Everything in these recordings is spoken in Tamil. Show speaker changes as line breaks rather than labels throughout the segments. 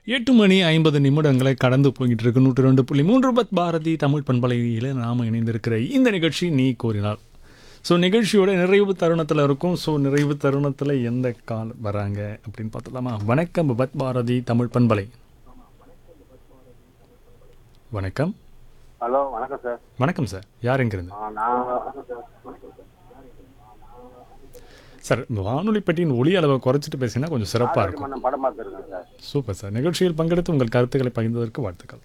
எட்டு மணி ஐம்பது நிமிடங்களை கடந்து போய்கிட்டு இருக்கு நூற்றி ரெண்டு புள்ளி மூன்று பத் பாரதி தமிழ் பண்பலையில் நாம் இணைந்திருக்கிற இந்த நிகழ்ச்சி நீ கோரினாள் ஸோ நிகழ்ச்சியோட நிறைவு தருணத்தில் இருக்கும் ஸோ நிறைவு தருணத்தில் எந்த கால் வராங்க அப்படின்னு பார்த்தலாமா வணக்கம் பத் பாரதி தமிழ் பண்பலை வணக்கம்
ஹலோ வணக்கம் சார்
வணக்கம் சார் யார் எங்கிருந்து
ஆ, நான்
சார் இந்த வானொலி பெட்டியின் ஒளி அளவை குறைச்சிட்டு பேசினா கொஞ்சம் சிறப்பாக இருக்கும்
மன்னம் படம் பார்த்துருக்கேன் சார்
சூப்பர் சார் நிகழ்ச்சியில் பங்கெடுத்து உங்கள் கருத்துக்களை பகிர்ந்ததற்கு வாழ்த்துக்கள்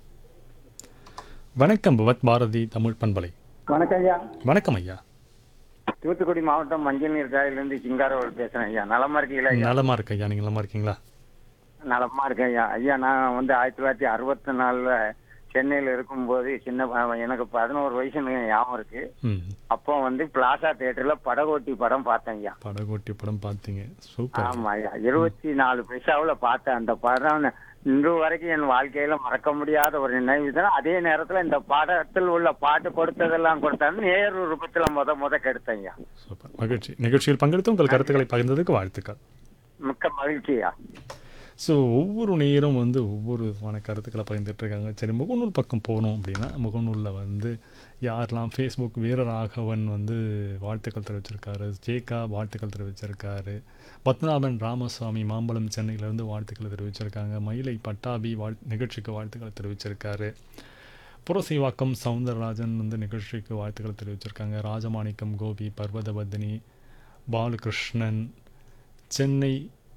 வணக்கம் பவத் பாரதி தமிழ் பண்பலை
வணக்கம் ஐயா
வணக்கம் ஐயா
தூத்துக்குடி மாவட்டம் மஞ்சள் நீர் காயிலிருந்து சிங்காரவல் பேசுறேன் ஐயா நலமா இருக்கீங்களா ஐயா
நலமா இருக்கு ஐயா நீங்க நலமா இருக்கீங்களா
நலமா இருக்கேன் ஐயா ஐயா நான் வந்து ஆயிரத்தி தொள்ளாயிரத்தி அறுபத்தி நாலுல சென்னையில இருக்கும்போது சின்ன ப- எனக்கு பதினோரு வயசு எனக்கு ஞாபகம் இருக்கு
ம்
அப்போ வந்து பிளாசா தியேட்டர்ல படகோட்டி படம் பார்த்தேன் ஐயா
படகோட்டி படம் பார்த்தீங்க சூப்பர்
ஆமா ஐயா இருபத்தி நாலு பைசாவுல பார்த்தேன் அந்த படம் இன்று வரைக்கும் என் வாழ்க்கையில மறக்க முடியாத ஒரு நினைவு தான் அதே நேரத்துல இந்த படத்தில் உள்ள பாட்டு கொடுத்ததெல்லாம் கொடுத்தாங்க நேரு ரூபத்துல முத முத கெடுத்தேன் ஐயா
சூப்பர் மகிழ்ச்சி நிகழ்ச்சியில் பங்கெடுத்து உங்கள் கருத்துக்களை பகிர்ந்ததுக்கு வாழ்த்துக்கள்
மிக்க மகிழ்ச்சியா
ஸோ ஒவ்வொரு நேரம் வந்து ஒவ்வொரு விதமான கருத்துக்களை பகிர்ந்துட்டு இருக்காங்க சரி முகநூல் பக்கம் போனோம் அப்படின்னா முகநூலில் வந்து யாரெல்லாம் ஃபேஸ்புக் வீரராகவன் வந்து வாழ்த்துக்கள் தெரிவிச்சிருக்காரு ஜேகா வாழ்த்துக்கள் தெரிவிச்சிருக்காரு பத்மநாபன் ராமசாமி மாம்பலம் சென்னையிலேருந்து வாழ்த்துக்களை தெரிவிச்சிருக்காங்க மயிலை பட்டாபி வாழ் நிகழ்ச்சிக்கு வாழ்த்துக்களை தெரிவிச்சிருக்காரு புரசைவாக்கம் சவுந்தரராஜன் வந்து நிகழ்ச்சிக்கு வாழ்த்துக்களை தெரிவிச்சிருக்காங்க ராஜமாணிக்கம் கோபி பர்வதவர்தினி பாலகிருஷ்ணன் சென்னை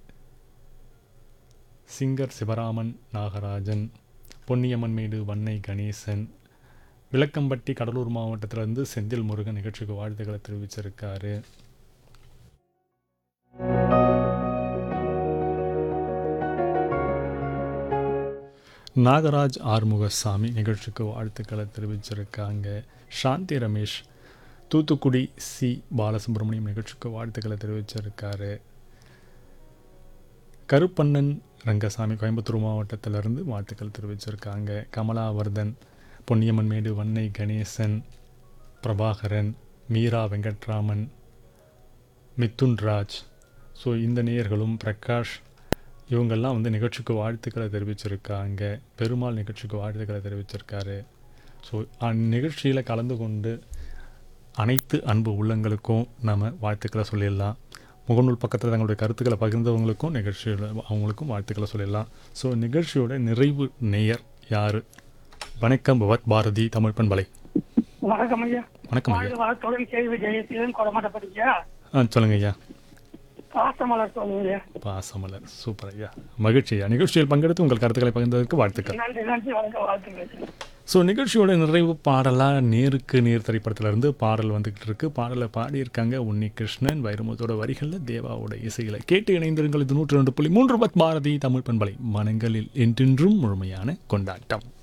சிங்கர் சிவராமன் நாகராஜன் பொன்னியம்மன்மேடு வன்னை கணேசன் விளக்கம்பட்டி கடலூர் மாவட்டத்திலிருந்து செந்தில் முருகன் நிகழ்ச்சிக்கு வாழ்த்துக்களை தெரிவிச்சிருக்காரு நாகராஜ் ஆறுமுகசாமி நிகழ்ச்சிக்கு வாழ்த்துக்களை தெரிவிச்சிருக்காங்க சாந்தி ரமேஷ் தூத்துக்குடி சி பாலசுப்ரமணியம் நிகழ்ச்சிக்கு வாழ்த்துக்களை தெரிவிச்சிருக்காரு கருப்பண்ணன் ரங்கசாமி கோயம்புத்தூர் மாவட்டத்திலிருந்து வாழ்த்துக்கள் தெரிவிச்சிருக்காங்க கமலாவர்தன் பொன்னியம்மன் மேடு வன்னை கணேசன் பிரபாகரன் மீரா வெங்கட்ராமன் மிதுன்ராஜ் ஸோ இந்த நேயர்களும் பிரகாஷ் இவங்கெல்லாம் வந்து நிகழ்ச்சிக்கு வாழ்த்துக்களை தெரிவிச்சிருக்காங்க பெருமாள் நிகழ்ச்சிக்கு வாழ்த்துக்களை தெரிவிச்சிருக்காரு ஸோ நிகழ்ச்சியில் கலந்து கொண்டு அனைத்து அன்பு உள்ளங்களுக்கும் நம்ம வாழ்த்துக்களை சொல்லிடலாம் முகநூல் பக்கத்தில் தங்களுடைய கருத்துக்களை பகிர்ந்தவங்களுக்கும் நிகழ்ச்சியில் அவங்களுக்கும் வாழ்த்துக்களை சொல்லிடலாம் ஸோ நிகழ்ச்சியோட நிறைவு நேயர் யார் வணக்கம் பவத் பாரதி தமிழ் பண்பலை
வணக்கம் ஐயா
வணக்கம் ஐயா
வாழ்க வளத்துடன் கேள்வி ஜெயத்திலும் கொடமாட்டப்பட்டீங்க
ஆ சொல்லுங்க ஐயா
பாசமலர் சொல்லுங்க
பாசமலர் சூப்பர் ஐயா மகிழ்ச்சி ஐயா நிகழ்ச்சியில் பங்கெடுத்து உங்கள் கருத்துக்களை பகிர்ந்ததற்கு வாழ்த்துக்கள்
நன்றி நன்றி வணக்கம் வாழ்த்துக்கள்
ஸோ நிகழ்ச்சியோட நிறைவு பாடலாக நேருக்கு நேர் திரைப்படத்திலிருந்து பாடல் வந்துக்கிட்டு இருக்கு பாடலை பாடியிருக்காங்க உன்னி கிருஷ்ணன் வைரமுத்தோட வரிகளில் தேவாவோட இசையில் கேட்டு இணைந்திருங்கள் இது நூற்றி ரெண்டு புள்ளி மூன்று பத் பாரதி தமிழ் பண்பலை மனங்களில் என்றென்றும் முழுமையான கொண்டாட்டம்